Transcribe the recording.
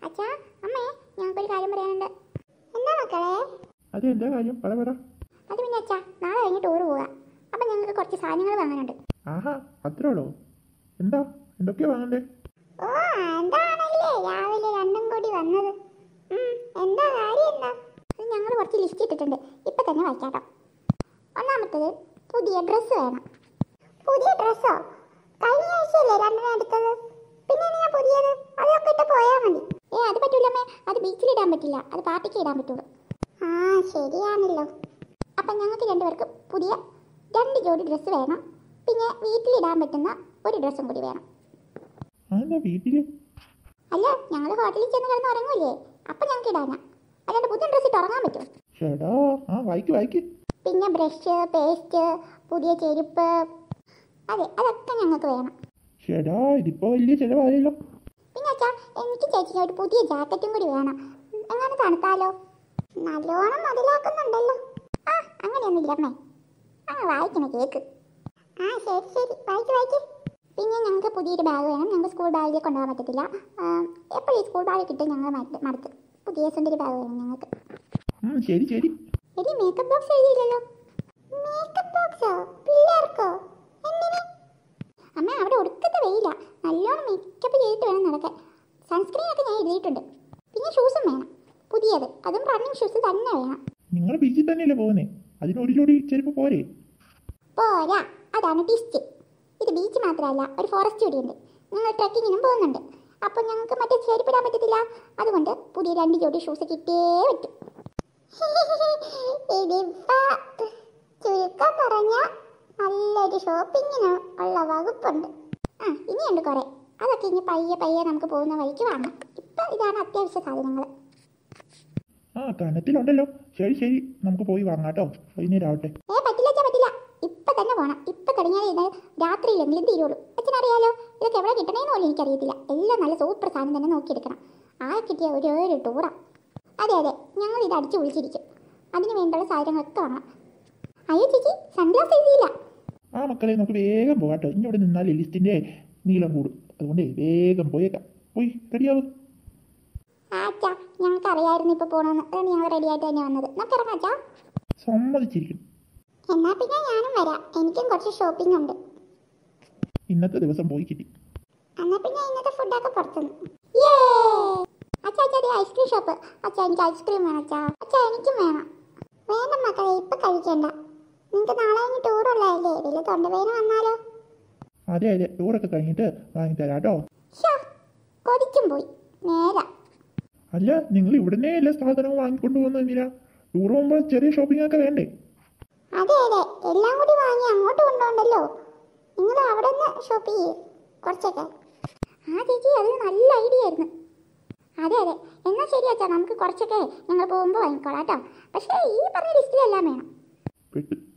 അച്ഛാ അമ്മേ ഞങ്ങൾക്കൊരു കാര്യം പറയാനുണ്ട് എന്താ മക്കളെ അത് എന്താ കാര്യം പറ പറ അത് പിന്നെ അച്ഛാ നാളെ കഴിഞ്ഞ് ടൂർ പോവാ അപ്പം ഞങ്ങൾക്ക് കുറച്ച് സാധനങ്ങൾ വാങ്ങാനുണ്ട് ആഹാ അത്രയുള്ളോ എന്താ എന്തൊക്കെയാ വാങ്ങണ്ടേ ഓ എന്താണല്ലേ രാവിലെ രണ്ടും കൂടി വന്നത് ഉം, എന്താ കാര്യം എന്താ അത് ഞങ്ങൾ കുറച്ച് ലിസ്റ്റ് ഇട്ടിട്ടുണ്ട് ഇപ്പൊ തന്നെ വായിക്കാട്ടോ ഒന്നാമത്തത് പുതിയ ഡ്രസ്സ് വേണം പുതിയ ഡ്രസ്സോ കഴിഞ്ഞ ആഴ്ചയല്ലേ രണ്ടെണ്ണം എടുത്തത് പിന്നെ എന്തിനാ പുതിയത് അതൊക്കെ ഇട്ട് പോയാൽ മതി ഏ അത് പറ്റൂലമ്മേ അത് ബീച്ചിൽ ഇടാൻ പറ്റില്ല അത് പാർട്ടിക്ക് ഇടാൻ പറ്റുള്ളൂ ആ ശരിയാണല്ലോ അപ്പം ഞങ്ങൾക്ക് രണ്ടുപേർക്കും പുതിയ രണ്ട് ജോഡി ഡ്രസ്സ് വേണം പിന്നെ വീട്ടിലിടാൻ പറ്റുന്ന ഒരു ഡ്രസ്സും കൂടി വേണം അതെന്താ വീട്ടില് അല്ല ഞങ്ങൾ ഹോട്ടലിൽ ചെന്ന് കിടന്ന് ഉറങ്ങൂലേ അപ്പം ഞങ്ങൾക്ക് ഇടാനാ അല്ലാണ്ട് പുതിയ ഡ്രസ്സ് ഇട്ട് ഉറങ്ങാൻ പറ്റുമോ ചേടാ ആ വായിക്ക് വായിക്ക് പിന്നെ ബ്രഷ് പേസ്റ്റ് പുതിയ ചെരുപ്പ് അതെ അതൊക്കെ ഞങ്ങൾക്ക് വേണം ചേടാ ഇതിപ്പോ വലിയ ചിലവായല്ലോ പിന്നെ അച്ഛാ എനിക്ക് ചേച്ചിക്ക് ഒരു പുതിയ ജാക്കറ്റും കൂടി വേണം എങ്ങനെ തണുത്താലോ നല്ലോണം മുതലാക്കുന്നുണ്ടല്ലോ ആ അങ്ങനെയൊന്നുമില്ല അമ്മേ അങ്ങ് വായിക്കണ കേക്ക് ആ ശരി ശരി വായിക്ക് വായിക്ക് പിന്നെ ഞങ്ങൾക്ക് പുതിയൊരു ബാഗ് വേണം ഞങ്ങൾക്ക് സ്കൂൾ ബാഗിൽ കൊണ്ടുപോകാൻ പറ്റത്തില്ല എപ്പോഴും ഈ സ്കൂൾ ബാഗ് കിട്ടും ഞങ്ങൾ മടുത്ത് മടുത്ത് പുതിയ സുന്ദരി ബാഗ് വേണം ഞങ്ങൾക്ക് ഉം, ശരി ശരി എടി മേക്കപ്പ് ബോക്സ് എഴുതിയില്ലല്ലോ മേക്കപ്പ് ബോക്സോ പിള്ളേർക്കോ എന്തിന് അമ്മ അവിടെ ഒടുക്കത്തെ വെയില നല്ലോണം മേക്കപ്പ് ചെയ്തിട്ട് വേണം നടക്കാൻ സൺസ്ക്രീൻ ഒക്കെ ഞാൻ എഴുതിയിട്ടുണ്ട് പിന്നെ ഷൂസും വേണം പുതിയത് അതും റണ്ണിങ് ഷൂസ് തന്നെ വേണം നിങ്ങൾ ബീച്ചിൽ തന്നെയല്ലേ പോകുന്നേ അതിന് ഒരു ജോഡി ചെരുപ്പ് പോരെ പോരാ അതാണ് ടിസ്റ്റ് ഇത് ബീച്ച് മാത്രമല്ല ഒരു ഫോറസ്റ്റ് കൂടിയുണ്ട് ഞങ്ങൾ ട്രക്കിങ്ങിനും പോകുന്നുണ്ട് അപ്പോൾ ഞങ്ങൾക്ക് മറ്റേ ചെരുപ്പിടാൻ പറ്റത്തില്ല അതുകൊണ്ട് പുതിയ രണ്ട് ജോഡി ഷൂസ് കിട്ടിയേ പറ്റും ഇതിപ്പോ ചുരുക്കം പറഞ്ഞ നല്ലൊരു ഷോപ്പിങ്ങിന് ഉള്ള വകുപ്പുണ്ട് ആ ഇനിയുണ്ട് കുറെ അതൊക്കെ ഇനി പയ്യെ പയ്യെ നമുക്ക് പോകുന്ന വഴിക്ക് വാങ്ങാം ഇപ്പൊ ഇതാണ് അത്യാവശ്യ സാധനങ്ങൾ ആ കനത്തിലുണ്ടല്ലോ ശരി ശരി നമുക്ക് പോയി വാങ്ങാട്ടോ വൈകുന്നേരം ആവട്ടെ ഏ പറ്റില്ല അച്ഛാ പറ്റില്ല ഇപ്പൊ തന്നെ പോണം ഇപ്പൊ തുടങ്ങിയാൽ ഇത് രാത്രിയിലെങ്കിലും തീരുള്ളൂ അച്ഛനറിയാലോ ഇതൊക്കെ എവിടെ കിട്ടണേന്ന് പോലും എനിക്കറിയത്തില്ല എല്ലാം നല്ല സൂപ്പർ സാധനം തന്നെ നോക്കിയെടുക്കണം ആ കിട്ടിയ ഒരു ഒരു ടൂറാ അതെ അതെ ഞങ്ങൾ ഇത് അടിച്ചു വിളിച്ചിരിക്കും അതിന് വേണ്ടിയുള്ള സാധനങ്ങളൊക്കെ വാങ്ങണം അയ്യോ ചേച്ചി സൺഗ്ലാസ് എഴുതിയില്ല ആ മക്കളെ നമുക്ക് വേഗം പോകാട്ടോ ഇനി ഇവിടെ നിന്നാൽ ലിസ്റ്റിന്റെ നീളം കൂടും അതുകൊണ്ട് വേഗം പോയേക്കാം പോയി റെഡിയാവും ആ അച്ഛാ ഞങ്ങൾക്ക് അറിയായിരുന്നു ഇപ്പൊ പോകണമെന്ന് അതുകൊണ്ട് ഞങ്ങൾ റെഡി ആയിട്ട് തന്നെ വന്നത് നമുക്ക് ഇറങ്ങാം അച്ഛാ സമ്മതിച്ചിരിക്കും എന്നാ പിന്നെ ഞാനും വരാം എനിക്കും കുറച്ച് ഷോപ്പിംഗ് ഉണ്ട് ഇന്നത്തെ ദിവസം പോയി കിട്ടി എന്നാ പിന്നെ ഇന്നത്തെ ഫുഡൊക്കെ പുറത്തുനിന്ന് അച്ഛാ അച്ഛാ ഐസ്ക്രീം ഷോപ്പ് അച്ഛാ എനിക്ക് ഐസ്ക്രീം വേണം അച്ഛാ അച്ഛാ എനിക്കും വേണം വേണ്ട മക്കളെ ഇപ്പൊ കഴിക്കണ്ട നിങ്ങൾക്ക് നാളെ കഴിഞ്ഞ് ടൂറുള്ളതല്ലേ വലിയ തൊണ്ടവേദന വന്നാലോ അതെ അതെ ടൂറൊക്കെ കഴിഞ്ഞിട്ട് വാങ്ങിത്തരാം കേട്ടോ ഷോ കൊതിക്കും പോയി നേരാ അല്ല നിങ്ങൾ ഇവിടുന്നേ എല്ലാ സാധനവും വാങ്ങിക്കൊണ്ട് പോകുന്നത് എന്തിനാ ടൂർ പോകുമ്പോൾ ചെറിയ ഷോപ്പിംഗ് ഒക്കെ വേണ്ടേ അതെ അതെ എല്ലാം കൂടി വാങ്ങി അങ്ങോട്ട് കൊണ്ടുപോകണ്ടല്ലോ നിങ്ങൾ അവിടെ നിന്ന് ഷോപ്പ് ചെയ്യേ കുറച്ചൊക്കെ ആ ചേച്ചി അത് നല്ല ഐഡിയ ആയിരുന്നു അതെ അതെ എന്നാൽ ശരി അച്ഛാ നമുക്ക് കുറച്ചൊക്കെ ഞങ്ങൾ പോകുമ്പോൾ വാങ്ങിക്കോളാം കേട്ടോ പക്ഷേ ഈ പറഞ്ഞ ലിസ്റ്റിലെല്ലാം വേണം പെട്ട്